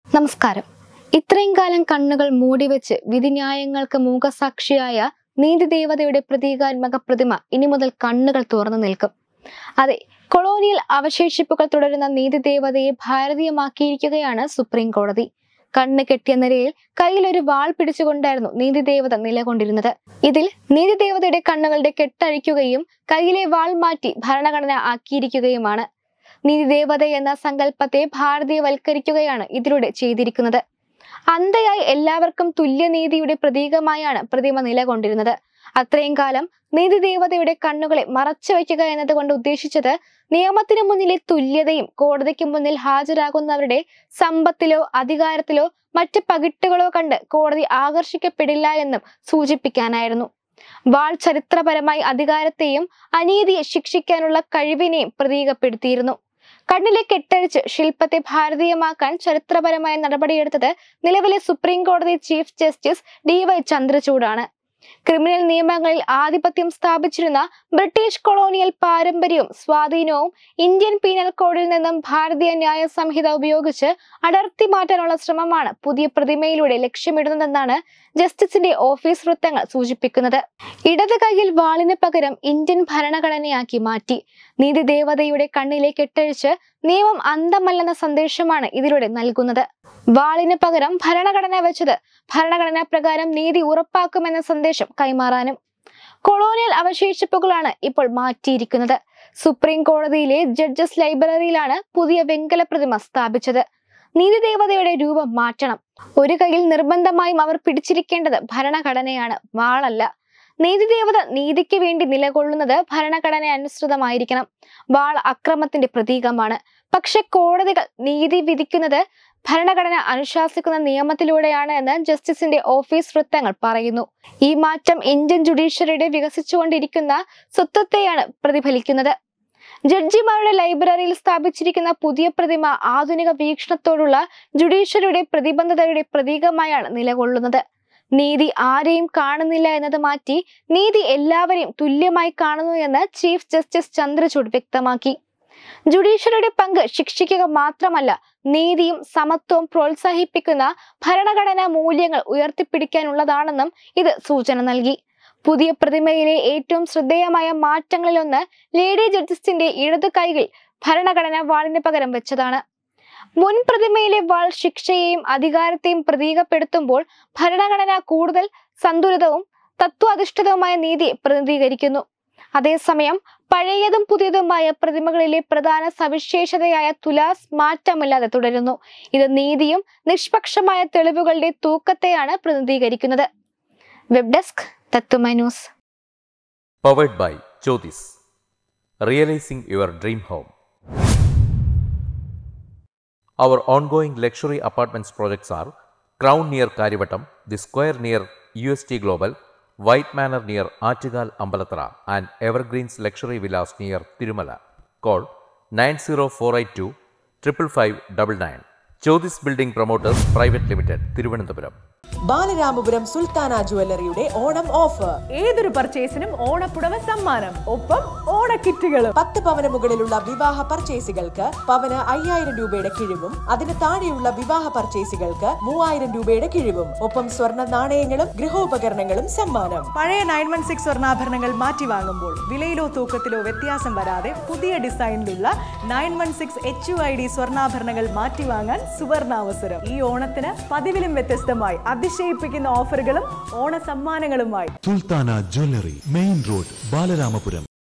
നമസ്കാരം ഇത്രയും കാലം കണ്ണുകൾ മൂടിവെച്ച് വിധിന്യായങ്ങൾക്ക് മൂകസാക്ഷിയായ നീതിദേവതയുടെ പ്രതീകാത്മക പ്രതിമ ഇനി മുതൽ കണ്ണുകൾ തുറന്നു നിൽക്കും അതെ കൊളോണിയൽ അവശേഷിപ്പുകൾ തുടരുന്ന നീതിദേവതയെ ഭാരതീയമാക്കിയിരിക്കുകയാണ് സുപ്രീം കോടതി കണ്ണ് കെട്ടിയ നിലയിൽ കയ്യിൽ ഒരു വാൾ പിടിച്ചുകൊണ്ടായിരുന്നു നീതിദേവത നിലകൊണ്ടിരുന്നത് ഇതിൽ നീതിദേവതയുടെ കണ്ണുകളുടെ കെട്ടഴിക്കുകയും കയ്യിലെ വാൾ മാറ്റി ഭരണഘടന ആക്കിയിരിക്കുകയുമാണ് നീതിദേവത എന്ന സങ്കല്പത്തെ ഭാരതീയവൽക്കരിക്കുകയാണ് ഇതിലൂടെ ചെയ്തിരിക്കുന്നത് അന്ധയായി എല്ലാവർക്കും തുല്യനീതിയുടെ പ്രതീകമായാണ് പ്രതിമ നിലകൊണ്ടിരുന്നത് അത്രയും കാലം നീതിദേവതയുടെ കണ്ണുകളെ മറച്ചു വയ്ക്കുക എന്നതുകൊണ്ട് ഉദ്ദേശിച്ചത് നിയമത്തിന് മുന്നിലെ തുല്യതയും കോടതിക്ക് മുന്നിൽ ഹാജരാകുന്നവരുടെ സമ്പത്തിലോ അധികാരത്തിലോ മറ്റ് പകിട്ടുകളോ കണ്ട് കോടതി ആകർഷിക്കപ്പെടില്ല എന്നും സൂചിപ്പിക്കാനായിരുന്നു വാൾ ചരിത്രപരമായി അധികാരത്തെയും അനീതിയെ ശിക്ഷിക്കാനുള്ള കഴിവിനെയും പ്രതീകപ്പെടുത്തിയിരുന്നു കണ്ണിലെ കെട്ടഴിച്ച് ശില്പത്തെ ഭാരതീയമാക്കാൻ ചരിത്രപരമായ നടപടിയെടുത്തത് നിലവിലെ സുപ്രീം കോടതി ചീഫ് ജസ്റ്റിസ് ഡി വൈ ചന്ദ്രചൂഡാണ് ക്രിമിനൽ നിയമങ്ങളിൽ ആധിപത്യം സ്ഥാപിച്ചിരുന്ന ബ്രിട്ടീഷ് കൊളോണിയൽ പാരമ്പര്യവും സ്വാധീനവും ഇന്ത്യൻ പീനൽ കോഡിൽ നിന്നും ഭാരതീയ ന്യായ സംഹിത ഉപയോഗിച്ച് അടർത്തി മാറ്റാനുള്ള ശ്രമമാണ് പുതിയ പ്രതിമയിലൂടെ ലക്ഷ്യമിടുന്നതെന്നാണ് ജസ്റ്റിസിന്റെ ഓഫീസ് വൃത്തങ്ങൾ സൂചിപ്പിക്കുന്നത് ഇടത് കൈയിൽ വാളിന് പകരം ഇന്ത്യൻ ഭരണഘടനയാക്കി മാറ്റി നീതിദേവതയുടെ കണ്ണിലെ കെട്ടഴിച്ച് നിയമം അന്തമല്ലെന്ന സന്ദേശമാണ് ഇതിലൂടെ നൽകുന്നത് വാളിന് പകരം ഭരണഘടന വെച്ചത് ഭരണഘടനാ പ്രകാരം നീതി ഉറപ്പാക്കുമെന്ന സന്ദേശം കൈമാറാനും കൊളോണിയൽ അവശേഷിപ്പുകളാണ് ഇപ്പോൾ മാറ്റിയിരിക്കുന്നത് സുപ്രീം കോടതിയിലെ ജഡ്ജസ് ലൈബ്രറിയിലാണ് പുതിയ വെങ്കല പ്രതിമ സ്ഥാപിച്ചത് നീതിദേവതയുടെ രൂപം മാറ്റണം ഒരു കയ്യിൽ നിർബന്ധമായും അവർ പിടിച്ചിരിക്കേണ്ടത് ഭരണഘടനയാണ് വാളല്ല നീതിദേവത നീതിക്ക് വേണ്ടി നിലകൊള്ളുന്നത് ഭരണഘടന അനുസൃതമായിരിക്കണം വാൾ അക്രമത്തിന്റെ പ്രതീകമാണ് പക്ഷെ കോടതികൾ നീതി വിധിക്കുന്നത് ഭരണഘടന അനുശാസിക്കുന്ന നിയമത്തിലൂടെയാണ് എന്ന് ജസ്റ്റിസിന്റെ ഓഫീസ് വൃത്തങ്ങൾ പറയുന്നു ഈ മാറ്റം ഇന്ത്യൻ ജുഡീഷ്യറിയുടെ വികസിച്ചുകൊണ്ടിരിക്കുന്ന സ്വത്വത്തെയാണ് പ്രതിഫലിക്കുന്നത് ജഡ്ജിമാരുടെ ലൈബ്രറിയിൽ സ്ഥാപിച്ചിരിക്കുന്ന പുതിയ പ്രതിമ ആധുനിക വീക്ഷണത്തോടുള്ള ജുഡീഷ്യറിയുടെ പ്രതിബദ്ധതയുടെ പ്രതീകമായാണ് നിലകൊള്ളുന്നത് നീതി ആരെയും കാണുന്നില്ല എന്നത് മാറ്റി നീതി എല്ലാവരെയും തുല്യമായി കാണുന്നു എന്ന് ചീഫ് ജസ്റ്റിസ് ചന്ദ്രചൂഡ് വ്യക്തമാക്കി ജുഡീഷ്യറിയുടെ പങ്ക് ശിക്ഷിക്കുക മാത്രമല്ല നീതിയും സമത്വവും പ്രോത്സാഹിപ്പിക്കുന്ന ഭരണഘടനാ മൂല്യങ്ങൾ ഉയർത്തിപ്പിടിക്കാനുള്ളതാണെന്നും ഇത് സൂചന നൽകി പുതിയ പ്രതിമയിലെ ഏറ്റവും ശ്രദ്ധേയമായ മാറ്റങ്ങളിലൊന്ന് ലേഡി ജഡ്ജസിന്റെ ഇടതു കൈകൾ ഭരണഘടന വാളിന് പകരം വെച്ചതാണ് മുൻ പ്രതിമയിലെ വാൾ ശിക്ഷയെയും അധികാരത്തെയും പ്രതീകപ്പെടുത്തുമ്പോൾ ഭരണഘടന കൂടുതൽ സന്തുലിതവും തത്വാധിഷ്ഠിതവുമായ നീതിയെ പ്രതിനിധീകരിക്കുന്നു അതേസമയം പഴയതും പുതിയതുമായ പ്രതിമകളിലെ പ്രധാന സവിശേഷതയായ തുലാസ് മാറ്റമില്ലാതെ തുടരുന്നു ഇത് നീതിയും നിഷ്പക്ഷമായ തെളിവുകളുടെ തൂക്കത്തെയാണ് പ്രതിനിധീകരിക്കുന്നത് വെബ് ഡെസ്ക് തത്തുമൈ news powered by Jyothis realising your dream home Our ongoing luxury apartments projects are Crown near Karivatam, The Square near UST Global, White Manor near Achigal Ambalatra, and Evergreens Luxury Villas near Tirumala. Call 90482 55599. Jyotis Building Promoters Private Limited, Thiruvananthapuram. Balaramapuram Sultana ജുവല്ലറിയുടെ Onam offer ഏതൊരു പർച്ചേസിനും ഓണപ്പുടവ സമ്മാനം ഒപ്പം ഓണക്കിറ്റുകളും പത്ത് പവന് മുകളിലുള്ള വിവാഹ പർച്ചേസുകൾക്ക് പവന് അയ്യായിരം രൂപയുടെ കിഴിവും അതിന് താഴെയുള്ള വിവാഹ പർച്ചേസുകൾക്ക് മൂവായിരം രൂപയുടെ കിഴിവും ഒപ്പം സ്വർണ്ണ നാണയങ്ങളും ഗൃഹോപകരണങ്ങളും സമ്മാനം പഴയ നയൻ വൺ സിക്സ് സ്വർണ്ണാഭരണങ്ങൾ മാറ്റി വാങ്ങുമ്പോൾ വിലയിലോ തൂക്കത്തിലോ വ്യത്യാസം വരാതെ പുതിയ ഡിസൈനിലുള്ള nine one six H U I D സ്വർണ്ണാഭരണങ്ങൾ മാറ്റി വാങ്ങാൻ സുവർണാവസരം ഈ ഓണത്തിന് പതിവിലും വ്യത്യസ്തമായി അതിശയിപ്പിക്കുന്ന ഓഫറുകളും ഓണ സമ്മാനങ്ങളുമായി Sultana jewellery main road Balaramapuram